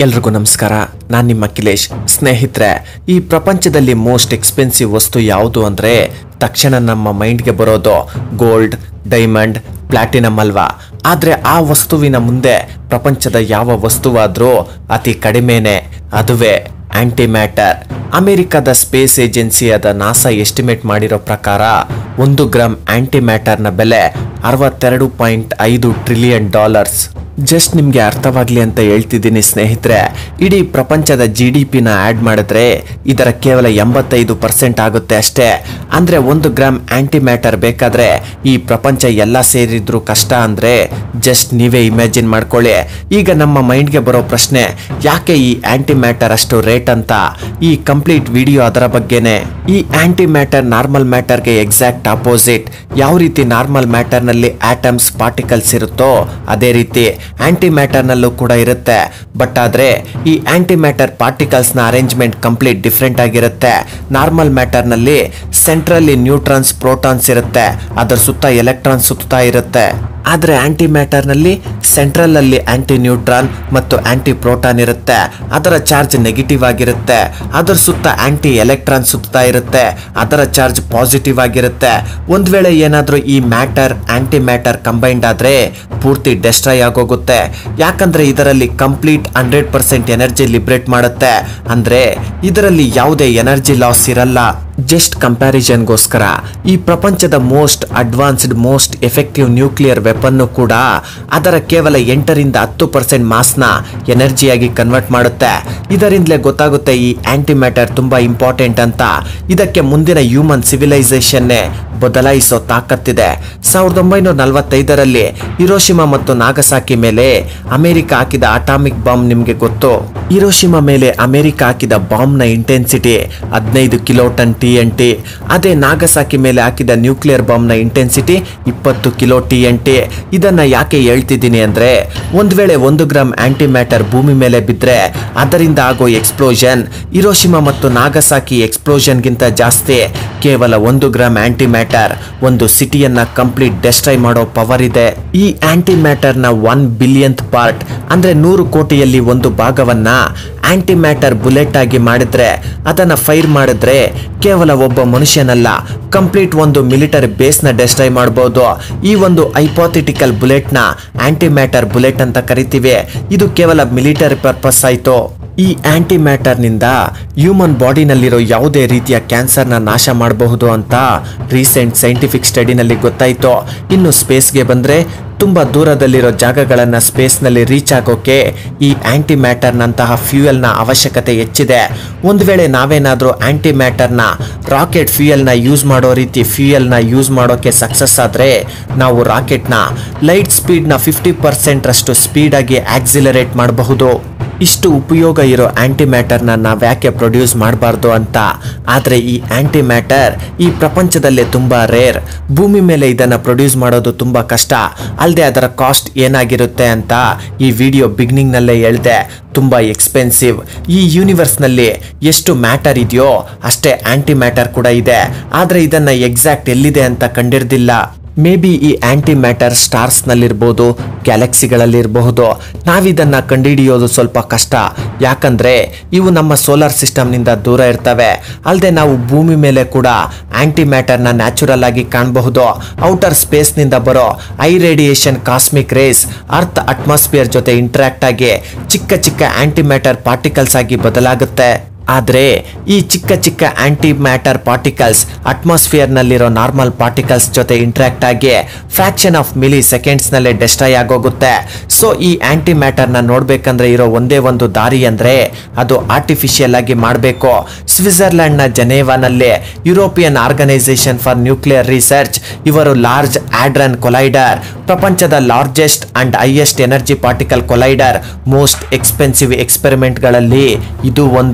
ಎಲ್ರಿಗೂ ನಮಸ್ಕಾರ ನಾನು ನಿಮ್ಮ ಅಖಿಲೇಶ್ ಸ್ನೇಹಿತರೆ ಈ ಪ್ರಪಂಚದಲ್ಲಿ ಮೋಸ್ಟ್ ಎಕ್ಸ್ಪೆನ್ಸಿವ್ ವಸ್ತು ಯಾವುದು ಅಂದರೆ ತಕ್ಷಣ ನಮ್ಮ ಮೈಂಡ್ಗೆ ಬರೋದು ಗೋಲ್ಡ್ ಡೈಮಂಡ್ ಪ್ಲಾಟಿನಮ್ ಅಲ್ವಾ ಆದರೆ ಆ ವಸ್ತುವಿನ ಮುಂದೆ ಪ್ರಪಂಚದ ಯಾವ ವಸ್ತುವಾದರೂ ಅತಿ ಕಡಿಮೆನೆ ಅದುವೇ ಆಂಟಿ ಮ್ಯಾಟರ್ ಅಮೆರಿಕದ ಸ್ಪೇಸ್ ಏಜೆನ್ಸಿಯಾದ ನಾಸಾ ಎಸ್ಟಿಮೇಟ್ ಮಾಡಿರೋ ಪ್ರಕಾರ ಒಂದು ಗ್ರಾಮ್ ಆಂಟಿ ಮ್ಯಾಟರ್ನ ಬೆಲೆ ಅರವತ್ತೆರಡು ಪಾಯಿಂಟ್ ಐದು ಟ್ರಿಲಿಯನ್ ಡಾಲರ್ಸ್ ಜಸ್ಟ್ ನಿಮಗೆ ಅರ್ಥವಾಗ್ಲಿ ಅಂತ ಹೇಳ್ತಿದ್ದೀನಿ ಸ್ನೇಹಿತರೆ ಇಡೀ ಪ್ರಪಂಚದ ಜಿ ಡಿ ಪಿನ ಆ್ಯಡ್ ಮಾಡಿದ್ರೆ ಇದರ ಕೇವಲ ಎಂಬತ್ತೈದು ಪರ್ಸೆಂಟ್ ಆಗುತ್ತೆ ಅಷ್ಟೇ ಅಂದರೆ ಒಂದು ಗ್ರಾಮ್ ಆಂಟಿ ಮ್ಯಾಟರ್ ಬೇಕಾದ್ರೆ ಈ ಪ್ರಪಂಚ ಎಲ್ಲ ಸೇರಿದ್ರು ಕಷ್ಟ ಅಂದರೆ ಜಸ್ಟ್ ನೀವೇ ಇಮ್ಯಾಜಿನ್ ಮಾಡ್ಕೊಳ್ಳಿ ಈಗ ನಮ್ಮ ಮೈಂಡ್ಗೆ ಬರೋ ಪ್ರಶ್ನೆ ಯಾಕೆ ಈ ಆಂಟಿ ಮ್ಯಾಟರ್ ಅಷ್ಟು ರೇಟ್ ಅಂತ ಈ ಕಂಪ್ಲೀಟ್ ವಿಡಿಯೋ ಅದರ ಬಗ್ಗೆನೆ ಈ ಆಂಟಿ ಮ್ಯಾಟರ್ ನಾರ್ಮಲ್ ಮ್ಯಾಟರ್ಗೆ ಎಕ್ಸಾಕ್ಟ್ ಅಪೋಸಿಟ್ ಯಾವ ರೀತಿ ನಾರ್ಮಲ್ ಮ್ಯಾಟರ್ನಲ್ಲಿ ಆಟಮ್ಸ್ ಪಾರ್ಟಿಕಲ್ಸ್ ಇರುತ್ತೋ ಅದೇ ರೀತಿ ಆಂಟಿ ಮ್ಯಾಟರ್ನಲ್ಲೂ ಕೂಡ ಇರುತ್ತೆ ಬಟ್ ಆದರೆ ಈ ಆಂಟಿ ಮ್ಯಾಟರ್ ಪಾರ್ಟಿಕಲ್ಸ್ನ ಅರೇಂಜ್ಮೆಂಟ್ ಕಂಪ್ಲೀಟ್ ಡಿಫ್ರೆಂಟ್ ಆಗಿರುತ್ತೆ ನಾರ್ಮಲ್ ಮ್ಯಾಟರ್ನಲ್ಲಿ ಸೆಂಟ್ರಲ್ಲಿ ನ್ಯೂಟ್ರಾನ್ಸ್ ಪ್ರೋಟಾನ್ಸ್ ಇರುತ್ತೆ ಅದರ ಸುತ್ತ ಎಲೆಕ್ಟ್ರಾನ್ ಸುತ್ತಾ ಇರುತ್ತೆ ಆದರೆ ಆಂಟಿ ಮ್ಯಾಟರ್ನಲ್ಲಿ ಸೆಂಟ್ರಲಲ್ಲಿ ಆಂಟಿ ನ್ಯೂಟ್ರಾನ್ ಮತ್ತು ಆಂಟಿ ಪ್ರೋಟಾನ್ ಇರುತ್ತೆ ಅದರ ಚಾರ್ಜ್ ನೆಗೆಟಿವ್ ಆಗಿರುತ್ತೆ ಅದರ ಸುತ್ತ ಆಂಟಿ ಎಲೆಕ್ಟ್ರಾನ್ ಸುತ್ತಾ ಇರುತ್ತೆ ಅದರ ಚಾರ್ಜ್ ಪಾಸಿಟಿವ್ ಆಗಿರುತ್ತೆ ಒಂದ್ ವೇಳೆ ಏನಾದರೂ ಈ ಮ್ಯಾಟರ್ ಆಂಟಿ ಮ್ಯಾಟರ್ ಕಂಬೈಂಡ್ ಆದ್ರೆ ಪೂರ್ತಿ ಡೆಸ್ಟ್ರಾಯ್ ಆಗೋಗುತ್ತೆ ಯಾಕಂದ್ರೆ ಇದರಲ್ಲಿ complete hundred percent energy liberate ಮಾಡುತ್ತೆ ಅಂದ್ರೆ ಇದರಲ್ಲಿ ಯಾವುದೇ ಎನರ್ಜಿ ಲಾಸ್ ಇರಲ್ಲ ಜಸ್ಟ್ ಕಂಪ್ಯಾರಿಸನ್ಗೋಸ್ಕರ ಈ ಪ್ರಪಂಚದ most advanced most effective nuclear weapon ಕೂಡ ಅದರ ಕೇವಲ ಎಂಟರಿಂದ ಹತ್ತು ಪರ್ಸೆಂಟ್ ಮಾಸ್ನ ಎನರ್ಜಿಯಾಗಿ ಕನ್ವರ್ಟ್ ಮಾಡುತ್ತೆ ಇದರಿಂದಲೇ ಗೊತ್ತಾಗುತ್ತೆ ಈ ಆಂಟಿ ಮ್ಯಾಟರ್ ತುಂಬಾ ಇಂಪಾರ್ಟೆಂಟ್ ಅಂತ ಇದಕ್ಕೆ ಮುಂದಿನ ಹ್ಯೂಮನ್ ಸಿವಿಲೈಸೇಷನ್ನೇ ಬದಲಾಯಿಸೋ ತಾಕತ್ತಿದೆ ಸಾವಿರದ ಒಂಬೈನೂರ ನಲವತ್ತೈದರಲ್ಲಿ ಹಿರೋಶಿಮಾ ಮತ್ತು ನಾಗಸಾಕಿ ಮೇಲೆ ಅಮೆರಿಕ ಹಾಕಿದ ಅಟಾಮಿಕ್ ಬಾಂಬ್ ನಿಮಗೆ ಗೊತ್ತು ಹಿರೋಶಿಮಾ ಮೇಲೆ ಅಮೆರಿಕ ಹಾಕಿದ ಬಾಂಬ್ನ ಇಂಟೆನ್ಸಿಟಿ ಹದಿನೈದು kiloton T N T ಅದೇ ನಾಗಸಾಕಿ ಮೇಲೆ ಹಾಕಿದ ನ್ಯೂಕ್ಲಿಯರ್ ಬಾಂಬ್ನ ಇಂಟೆನ್ಸಿಟಿ ಇಪ್ಪತ್ತು ಕಿಲೋ ಟಿ ಎನ್ ಟಿ ಇದನ್ನ ಯಾಕೆ ಹೇಳ್ತಿದ್ದೀನಿ ಅಂದ್ರೆ ಒಂದ್ ವೇಳೆ ಒಂದು ಗ್ರಾಮ್ ಆಂಟಿ ಮ್ಯಾಟರ್ ಭೂಮಿ ಮೇಲೆ ಬಿದ್ರೆ ಅದರಿಂದ ಆಗೋ ಎಕ್ಸ್ಪ್ಲೋಷನ್ ಹಿರೋಶಿಮಾ ಮತ್ತು ನಾಗಸಾಕಿ ಎಕ್ಸ್ಪ್ಲೋಷನ್ಗಿಂತ ಜಾಸ್ತಿ ಕೇವಲ ಒಂದು ಗ್ರಾಮ್ ಆಂಟಿ ಮ್ಯಾಟರ್ ಒಂದು ಸಿಟಿಯನ್ನ ಕಂಪ್ಲೀಟ್ ಡೆಸ್ಟ್ರೈ ಮಾಡೋ ಪವರ್ ಇದೆ ಈ ಆಂಟಿ ಮ್ಯಾಟರ್ನ ಒನ್ ಬಿಲಿಯನ್ತ್ ಪಾರ್ಟ್ ಅಂದ್ರೆ ನೂರು ಕೋಟಿಯಲ್ಲಿ ಒಂದು ಭಾಗವನ್ನ ಆಂಟಿ ಮ್ಯಾಟರ್ ಬುಲೆಟ್ ಆಗಿ ಮಾಡಿದ್ರೆ ಅದನ್ನ ಫೈರ್ ಮಾಡಿದ್ರೆ ಕೇವಲ ಒಬ್ಬ ಮನುಷ್ಯನಲ್ಲ ಕಂಪ್ಲೀಟ್ ಒಂದು ಮಿಲಿಟರಿ ಬೇಸ್ನ ಡೆಸ್ಟ್ರೈ ಮಾಡಬಹುದು ಈ ಒಂದು ಐಪಾಥಿಟಿಕಲ್ ಬುಲೆಟ್ನ ಆಂಟಿ ಮ್ಯಾಟರ್ ಬುಲೆಟ್ ಅಂತ ಕರಿತೀವಿ ಇದು ಕೇವಲ ಮಿಲಿಟರಿ ಪರ್ಪಸ್ ಆಯ್ತು ಈ ಆಂಟಿ ಮ್ಯಾಟರ್ನಿಂದ ಹ್ಯೂಮನ್ ಬಾಡಿನಲ್ಲಿರೋ ಯಾವುದೇ ರೀತಿಯ ಕ್ಯಾನ್ಸರ್ನ ನಾಶ ಮಾಡಬಹುದು ಅಂತ ರೀಸೆಂಟ್ ಸೈಂಟಿಫಿಕ್ ಸ್ಟಡಿನಲ್ಲಿ ಗೊತ್ತಾಯ್ತು ಇನ್ನು ಸ್ಪೇಸ್ಗೆ ಬಂದರೆ ತುಂಬ ದೂರದಲ್ಲಿರೋ ಜಾಗಗಳನ್ನು ಸ್ಪೇಸ್ನಲ್ಲಿ ರೀಚ್ ಆಗೋಕೆ ಈ ಆಂಟಿ ಮ್ಯಾಟರ್ನಂತಹ ಫ್ಯೂಯಲ್ನ ಅವಶ್ಯಕತೆ ಹೆಚ್ಚಿದೆ ಒಂದು ವೇಳೆ ನಾವೇನಾದರೂ ಆಂಟಿ ಮ್ಯಾಟರ್ನ ರಾಕೆಟ್ ಫ್ಯೂಯಲ್ನ ಯೂಸ್ ಮಾಡೋ ರೀತಿ ಫ್ಯೂಯಲ್ನ ಯೂಸ್ ಮಾಡೋಕ್ಕೆ ಸಕ್ಸಸ್ ಆದರೆ ನಾವು ರಾಕೆಟ್ನ ಲೈಟ್ ಸ್ಪೀಡ್ನ ಫಿಫ್ಟಿ ಪರ್ಸೆಂಟ್ರಷ್ಟು ಸ್ಪೀಡಾಗಿ ಆಕ್ಸಿಲರೇಟ್ ಮಾಡಬಹುದು ಇಷ್ಟು ಉಪಯೋಗ ಇರೋ ಆಂಟಿ ಮ್ಯಾಟರ್ನ ನಾವು ಯಾಕೆ ಪ್ರೊಡ್ಯೂಸ್ ಮಾಡಬಾರ್ದು ಅಂತ ಆದರೆ ಈ ಆಂಟಿ ಮ್ಯಾಟರ್ ಈ ಪ್ರಪಂಚದಲ್ಲೇ ತುಂಬ ರೇರ್ ಭೂಮಿ ಮೇಲೆ ಇದನ್ನು ಪ್ರೊಡ್ಯೂಸ್ ಮಾಡೋದು ತುಂಬ ಕಷ್ಟ ಅಲ್ಲದೆ ಅದರ ಕಾಸ್ಟ್ ಏನಾಗಿರುತ್ತೆ ಅಂತ ಈ ವಿಡಿಯೋ ಬಿಗಿನಿಂಗ್ನಲ್ಲೇ ಹೇಳಿದೆ ತುಂಬ ಎಕ್ಸ್ಪೆನ್ಸಿವ್ ಈ ಯೂನಿವರ್ಸ್ನಲ್ಲಿ ಎಷ್ಟು ಮ್ಯಾಟರ್ ಇದೆಯೋ ಅಷ್ಟೇ ಆಂಟಿ ಮ್ಯಾಟರ್ ಕೂಡ ಇದೆ ಆದರೆ ಇದನ್ನು ಎಕ್ಸಾಕ್ಟ್ ಎಲ್ಲಿದೆ ಅಂತ ಕಂಡಿರ್ದಿಲ್ಲ ಮೇ ಬಿ ಈ ಆಂಟಿ ಮ್ಯಾಟರ್ ಸ್ಟಾರ್ಸ್ನಲ್ಲಿರ್ಬೋದು ಗ್ಯಾಲಕ್ಸಿಗಳಲ್ಲಿರಬಹುದು ನಾವಿದನ್ನು ಕಂಡುಹಿಡಿಯೋದು ಸ್ವಲ್ಪ ಕಷ್ಟ ಯಾಕಂದರೆ ಇವು ನಮ್ಮ ಸೋಲಾರ್ ಸಿಸ್ಟಮ್ನಿಂದ ದೂರ ಇರ್ತವೆ ಅಲ್ಲದೆ ನಾವು ಭೂಮಿ ಮೇಲೆ ಕೂಡ ಆಂಟಿ ಮ್ಯಾಟರ್ನ ನ್ಯಾಚುರಲ್ ಆಗಿ ಕಾಣಬಹುದು ಔಟರ್ ಸ್ಪೇಸ್ನಿಂದ ಬರೋ ಐ radiation cosmic rays earth atmosphere ಜೊತೆ ಇಂಟ್ರಾಕ್ಟ್ ಆಗಿ ಚಿಕ್ಕ ಚಿಕ್ಕ ಆಂಟಿ ಮ್ಯಾಟರ್ ಪಾರ್ಟಿಕಲ್ಸ್ ಆಗಿ ಬದಲಾಗುತ್ತೆ ಆದರೆ ಈ ಚಿಕ್ಕ ಚಿಕ್ಕ ಆಂಟಿ ಮ್ಯಾಟರ್ ಪಾರ್ಟಿಕಲ್ಸ್ ಅಟ್ಮಾಸ್ಫಿಯರ್ನಲ್ಲಿರೋ ನಾರ್ಮಲ್ ಪಾರ್ಟಿಕಲ್ಸ್ ಜೊತೆ ಇಂಟ್ರಾಕ್ಟ್ ಆಗಿ ಫ್ರಾಕ್ಷನ್ ಆಫ್ ಮಿಲಿ ಸೆಕೆಂಡ್ಸ್ನಲ್ಲೇ ಡೆಸ್ಟ್ರಾಯ್ ಆಗೋಗುತ್ತೆ ಸೊ ಈ ಆಂಟಿ ಮ್ಯಾಟರ್ನ ನೋಡಬೇಕಂದ್ರೆ ಇರೋ ಒಂದೇ ಒಂದು ದಾರಿ ಅಂದರೆ ಅದು ಆರ್ಟಿಫಿಷಿಯಲ್ ಆಗಿ ಮಾಡಬೇಕು ಸ್ವಿಟ್ಜರ್ಲ್ಯಾಂಡ್ನ ಜನೇವಾನಲ್ಲಿ European Organization for Nuclear Research ಇವರು ಲಾರ್ಜ್ ಆಡ್ರನ್ ಕೊಲೈಡರ್ ಪ್ರಪಂಚದ largest and highest energy particle collider most expensive ಎಕ್ಸ್ಪೆರಿಮೆಂಟ್ಗಳಲ್ಲಿ ಇದು ಒಂದು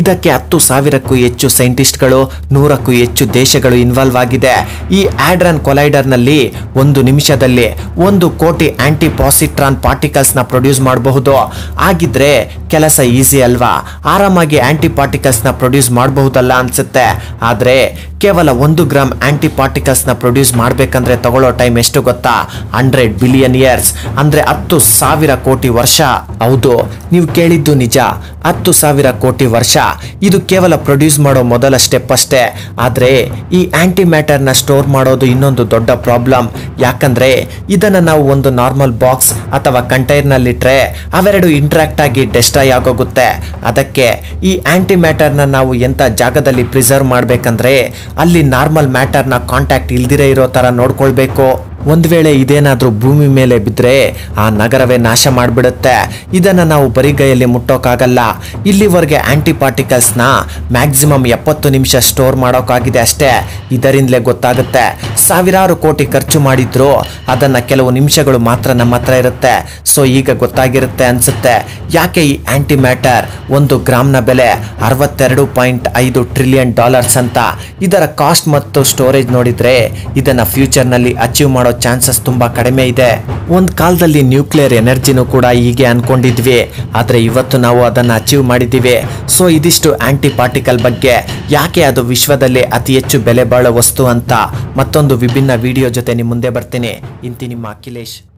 ಇದಕ್ಕೆ ಹತ್ತು ಸಾವಿರಕ್ಕೂ ಹೆಚ್ಚು ಸೈಂಟಿಸ್ಟ್ಗಳು ನೂರಕ್ಕೂ ಹೆಚ್ಚು ದೇಶಗಳು ಇನ್ವಾಲ್ವ್ ಆಗಿದೆ ಈ ಆಡ್ರನ್ ಕೊಲೈಡರ್ ನಲ್ಲಿ ಒಂದು ನಿಮಿಷದಲ್ಲಿ ಒಂದು ಕೋಟಿ ಆಂಟಿ ಪಾಸಿಟ್ರಾನ್ ಪಾರ್ಟಿಕಲ್ಸ್ ನ ಪ್ರೊಡ್ಯೂಸ್ ಮಾಡಬಹುದು ಆಗಿದ್ರೆ ಕೆಲಸ ಈಸಿ ಅಲ್ವಾ ಆರಾಮಾಗಿ ಆಂಟಿ ಪಾರ್ಟಿಕಲ್ಸ್ ನ ಪ್ರೊಡ್ಯೂಸ್ ಮಾಡಬಹುದಲ್ಲ ಅನ್ಸುತ್ತೆ ಆದ್ರೆ ಕೇವಲ ಒಂದು ಗ್ರಾಮ್ ಆಂಟಿ ಪಾರ್ಟಿಕಲ್ಸ್ ನ ಪ್ರೊಡ್ಯೂಸ್ ಮಾಡ್ಬೇಕಂದ್ರೆ ತಗೊಳ್ಳೋ ಟೈಮ್ ಎಷ್ಟು ಗೊತ್ತಾ ಹಂಡ್ರೆಡ್ ಬಿಲಿಯನ್ ಇಯರ್ಸ್ ಅಂದ್ರೆ ಹತ್ತು ಸಾವಿರ ಕೋಟಿ ವರ್ಷ ಹೌದು ನೀವು ಕೇಳಿದ್ದು ನಿಜ ಹತ್ತು ಸಾವಿರ ಕೋಟಿ ವರ್ಷ ಇದು ಕೇವಲ ಪ್ರೊಡ್ಯೂಸ್ ಮಾಡೋ ಮೊದಲ ಸ್ಟೆಪ್ ಅಷ್ಟೇ ಆದ್ರೆ ಈ ಆಂಟಿ ಮ್ಯಾಟರ್ ನ ಸ್ಟೋರ್ ಮಾಡೋದು ಇನ್ನೊಂದು ದೊಡ್ಡ ಪ್ರಾಬ್ಲಮ್ ಯಾಕಂದ್ರೆ ಇದನ್ನ ನಾವು ಒಂದು ನಾರ್ಮಲ್ ಬಾಕ್ಸ್ ಅಥವಾ ಕಂಟೈನರ್ ನಲ್ಲಿಟ್ರೆ ಅವೆರಡು ಇಂಟ್ರಾಕ್ಟ್ ಆಗಿ ಡೆಸ್ಟ್ರಾಯ್ ಆಗೋಗುತ್ತೆ ಅದಕ್ಕೆ ಈ ಆಂಟಿ ಮ್ಯಾಟರ್ ನ ನಾವು ಎಂತ ಜಾಗದಲ್ಲಿ ಪ್ರಿಸರ್ವ್ ಮಾಡ್ಬೇಕಂದ್ರೆ ಅಲ್ಲಿ ನಾರ್ಮಲ್ ಮ್ಯಾಟರ್ ನ ಕಾಂಟ್ಯಾಕ್ಟ್ ಇಲ್ದಿರೇ ಇರೋ ತರ ನೋಡ್ಕೊಳ್ಬೇಕು ಒಂದ್ ವೇಳೆ ಇದೇನಾದ್ರೂ ಭೂಮಿ ಮೇಲೆ ಬಿದ್ರೆ ಆ ನಗರವೇ ನಾಶ ಮಾಡಿಬಿಡುತ್ತೆ ಇದನ್ನ ನಾವು ಬರಿಗೈಯಲ್ಲಿ ಮುಟ್ಟೋಕ್ಕಾಗಲ್ಲ ಇಲ್ಲಿವರೆಗೆ ಆಂಟಿ ಪಾರ್ಟಿಕಲ್ಸ್ ನ ಮ್ಯಾಕ್ಸಿಮಮ್ ಎಪ್ಪತ್ತು ನಿಮಿಷ ಸ್ಟೋರ್ ಮಾಡೋಕ್ಕಾಗಿದೆ ಅಷ್ಟೇ ಇದರಿಂದಲೇ ಗೊತ್ತಾಗುತ್ತೆ ಸಾವಿರಾರು ಕೋಟಿ ಖರ್ಚು ಮಾಡಿದ್ರು ಅದನ್ನ ಕೆಲವು ನಿಮಿಷಗಳು ಮಾತ್ರ ನಮ್ಮ ಹತ್ರ ಇರುತ್ತೆ ಸೊ ಈಗ ಗೊತ್ತಾಗಿರುತ್ತೆ ಅನ್ಸುತ್ತೆ ಯಾಕೆ ಈ ಆಂಟಿ ಮ್ಯಾಟರ್ ಒಂದು ಗ್ರಾಮ್ನ ಬೆಲೆ ಅರವತ್ತೆರಡು ಪಾಯಿಂಟ್ ಐದು ಟ್ರಿಲಿಯನ್ ಡಾಲರ್ಸ್ ಅಂತ ಇದರ ಕಾಸ್ಟ್ ಮತ್ತು ಸ್ಟೋರೇಜ್ ನೋಡಿದ್ರೆ ಇದನ್ನ ಫ್ಯೂಚರ್ ನಲ್ಲಿ ಅಚೀವ್ ಮಾಡೋ ಚಾನ್ಸಸ್ ತುಂಬಾ ಕಡಿಮೆ ಇದೆ ಒಂದ್ ಕಾಲದಲ್ಲಿ ನ್ಯೂಕ್ಲಿಯರ್ ಎನರ್ಜಿನೂ ಕೂಡ ಹೀಗೆ ಅನ್ಕೊಂಡಿದ್ವಿ ಆದ್ರೆ ಇವತ್ತು ನಾವು ಅದನ್ನ ಅಚೀವ್ ಮಾಡಿದ್ದೀವಿ ಸೊ ಇದಿಷ್ಟು ಆಂಟಿ ಪಾರ್ಟಿಕಲ್ ಬಗ್ಗೆ ಯಾಕೆ ಅದು ವಿಶ್ವದಲ್ಲಿ ಅತಿ ಹೆಚ್ಚು ಬೆಲೆ ಬಾಳೋ ವಸ್ತು ಅಂತ ಮತ್ತೊಂದು ವಿಭಿನ್ನ ವಿಡಿಯೋ ಜೊತೆ ನಿಮ್ಮ ಮುಂದೆ ಬರ್ತೀನಿ ಇಂತಿ ನಿಮ್ಮ ಅಖಿಲೇಶ್